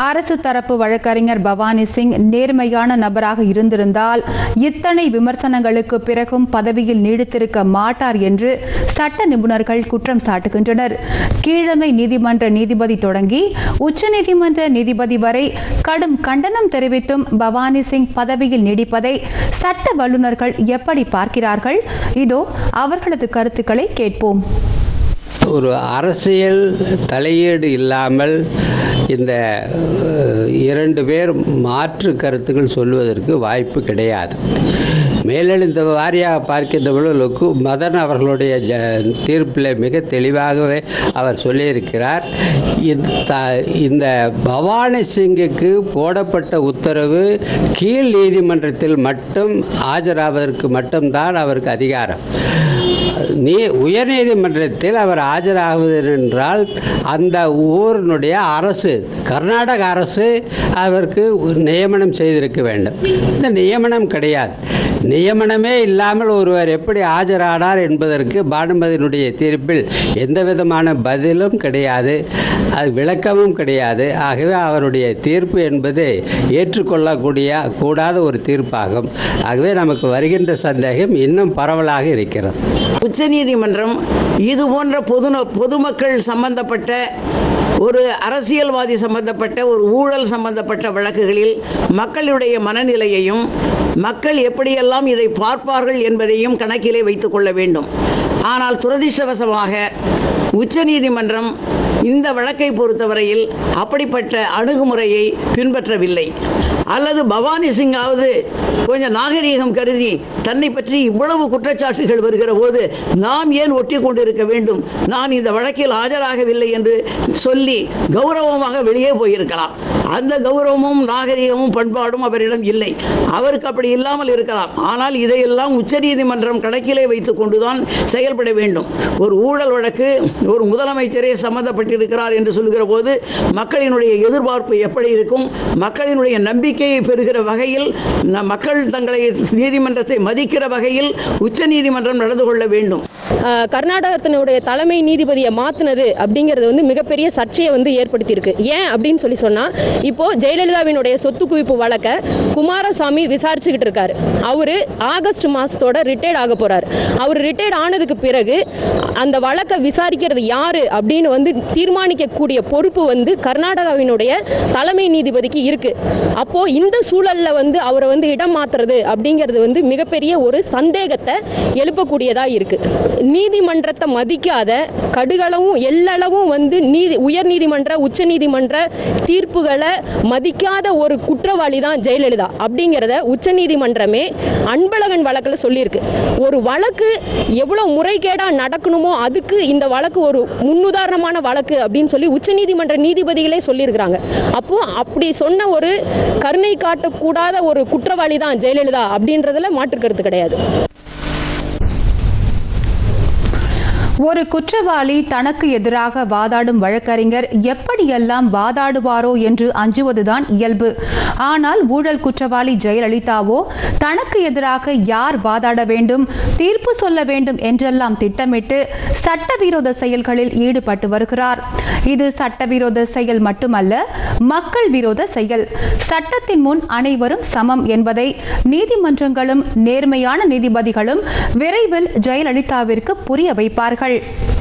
அரசு தரப்பு வழக்கறிஞர் பவானி சிங் நேர்மையான நபராக இருந்திருந்தால் இத்தனை விமர்சனங்களுக்கு பிறகும் பதவியில் நீடித்திருக்க மாட்டார் என்று சட்ட நிபுணர்கள் குற்றம் சாட்டுகின்றனர் கீழமை நீதிமன்ற நீதிபதி தொடங்கி உச்சநீதிமன்ற நீதிபதி வரை கடும் கண்டனம் தெரிவித்தும் பவானி சிங் பதவியில் நீடிப்பதை சட்ட வல்லுநர்கள் எப்படி பார்க்கிறார்கள் இதோ அவர்களது கருத்துக்களை கேட்போம் ஒரு அரசியல் தலையீடு இல்லாமல் இந்த அஹ், இரண்டு பேர் மாற்று கருத்துக்கள் சொல்வதற்கு வாய்ப்பு கிடையாது மேலெழுந்த வாரியாக பார்க்கின்ற பொழுது மதன் அவர்களுடைய ஜ தீர்ப்பில் மிக தெளிவாகவே அவர் சொல்லியிருக்கிறார் இந்த இந்த பவானி சிங்குக்கு போடப்பட்ட உத்தரவு கீழ் நீதிமன்றத்தில் மட்டும் ஆஜராவதற்கு மட்டும்தான் அவருக்கு அதிகாரம் நீ உயர்நீதிமன்றத்தில் அவர் ஆஜராகுவது என்றால் அந்த ஊரினுடைய அரசு கர்நாடக அரசு அவருக்கு ஒரு நியமனம் செய்திருக்க வேண்டும் இந்த நியமனம் கிடையாது நியமனமே இல்லாமல் ஒருவர் எப்படி ஆஜரானார் என்பதற்கு பானுமதியினுடைய தீர்ப்பில் எந்த விதமான பதிலும் கிடையாது அது விளக்கமும் கிடையாது ஆகவே அவருடைய தீர்ப்பு என்பது ஏற்றுக்கொள்ளக்கூடிய கூடாத ஒரு தீர்ப்பாகும் ஆகவே நமக்கு வருகின்ற சந்தேகம் இன்னும் பரவலாக இருக்கிறது உச்சநீதிமன்றம் இது போன்ற பொது பொதுமக்கள் சம்பந்தப்பட்ட ஒரு அரசியல்வாதி சம்பந்தப்பட்ட ஒரு ஊழல் சம்பந்தப்பட்ட வழக்குகளில் மக்களுடைய மனநிலையையும் மக்கள் எப்படியெல்லாம் இதை பார்ப்பார்கள் என்பதையும் கணக்கிலே வைத்துக்கொள்ள வேண்டும் ஆனால் துரதிர்ஷ்டவசமாக உச்சநீதிமன்றம் இந்த வழக்கை பொறுத்தவரையில் அப்படிப்பட்ட அணுகுமுறையை பின்பற்றவில்லை அல்லது பவானி சிங்காவது கொஞ்சம் நாகரீகம் கருதி தன்னை பற்றி இவ்வளவு குற்றச்சாட்டுகள் வருகிற போது நாம் ஏன் ஒட்டி கொண்டிருக்க வேண்டும் நான் இந்த வழக்கில் ஆஜராகவில்லை என்று சொல்லி கௌரவமாக வெளியே போயிருக்கலாம் அந்த கௌரவமும் நாகரீகமும் பண்பாடும் அவரிடம் இல்லை அவருக்கு அப்படி இல்லாமல் இருக்கலாம் ஆனால் இதையெல்லாம் உச்சநீதிமன்றம் கணக்கிலே வைத்துக் கொண்டுதான் செயல்பட வேண்டும் ஒரு ஊழல் வழக்கு ஒரு முதலமைச்சரே சம்பந்தப்பட்டிருக்கிறார் என்று சொல்கிற போது மக்களினுடைய எதிர்பார்ப்பு எப்படி இருக்கும் மக்களினுடைய நம்பிக்கையை பெறுகிற வகையில் ந- மக்கள் தங்களை நீதிமன்றத்தை மதிக்கிற வகையில் உச்சநீதிமன்றம் நடந்து கொள்ள வேண்டும் ஆஹ் கர்நாடகத்தினுடைய தலைமை நீதிபதியை மாற்றினது அப்படிங்கிறது வந்து மிகப்பெரிய சர்ச்சையை வந்து ஏற்படுத்தியிருக்கு ஏன் அப்படின்னு சொல்லி சொன்னால் இப்போ ஜெயலலிதாவினுடைய சொத்து குவிப்பு வழக்கை குமாரசாமி விசாரிச்சுக்கிட்டு இருக்காரு அவர் ஆகஸ்ட் மாதத்தோட ரிட்டையர்ட் ஆக போகிறார் அவர் ரிட்டையர்ட் ஆனதுக்கு பிறகு அந்த வழக்கை விசாரிக்கிறது யாரு அப்படின்னு வந்து தீர்மானிக்கக்கூடிய பொறுப்பு வந்து கர்நாடகாவினுடைய தலைமை நீதிபதிக்கு இருக்கு அப்போ இந்த சூழல்ல வந்து அவரை வந்து இடம் மாத்துறது அப்படிங்கிறது வந்து மிகப்பெரிய ஒரு சந்தேகத்தை எழுப்பக்கூடியதா இருக்கு நீதிமன்றத்தை மதிக்காத கடுகளவும் எல்லளவும் வந்து நீதி உயர் நீதிமன்ற உச்ச நீதிமன்ற தீர்ப்புகளை மதிக்காத ஒரு குற்றவாளி தான் ஜெயலலிதா அப்படிங்கிறத உச்ச நீதிமன்றமே அன்பழகன் வழக்கில் சொல்லியிருக்கு ஒரு வழக்கு எவ்வளோ முறைகேடா நடக்கணுமோ அதுக்கு இந்த வழக்கு ஒரு முன்னுதாரணமான வழக்கு அப்படின்னு சொல்லி உச்சநீதிமன்ற நீதிபதிகளே சொல்லியிருக்கிறாங்க அப்போ அப்படி சொன்ன ஒரு கருணை காட்டக்கூடாத ஒரு குற்றவாளி தான் ஜெயலலிதா அப்படின்றதுல மாற்று கருத்து கிடையாது ஒரு குற்றவாளி தனக்கு எதிராக வாதாடும் வழக்கறிஞர் எப்படியெல்லாம் வாதாடுவாரோ என்று அஞ்சுவதுதான் இயல்பு ஆனால் ஊழல் குற்றவாளி ஜெயலலிதாவோ தனக்கு எதிராக யார் வாதாட வேண்டும் தீர்ப்பு சொல்ல வேண்டும் என்றெல்லாம் திட்டமிட்டு சட்டவிரோத செயல்களில் ஈடுபட்டு வருகிறார் இது சட்டவிரோத செயல் மட்டுமல்ல மக்கள் விரோத செயல் சட்டத்தின் முன் அனைவரும் சமம் என்பதை நீதிமன்றங்களும் நேர்மையான நீதிபதிகளும் விரைவில் ஜெயலலிதாவிற்கு புரிய வைப்பார்கள்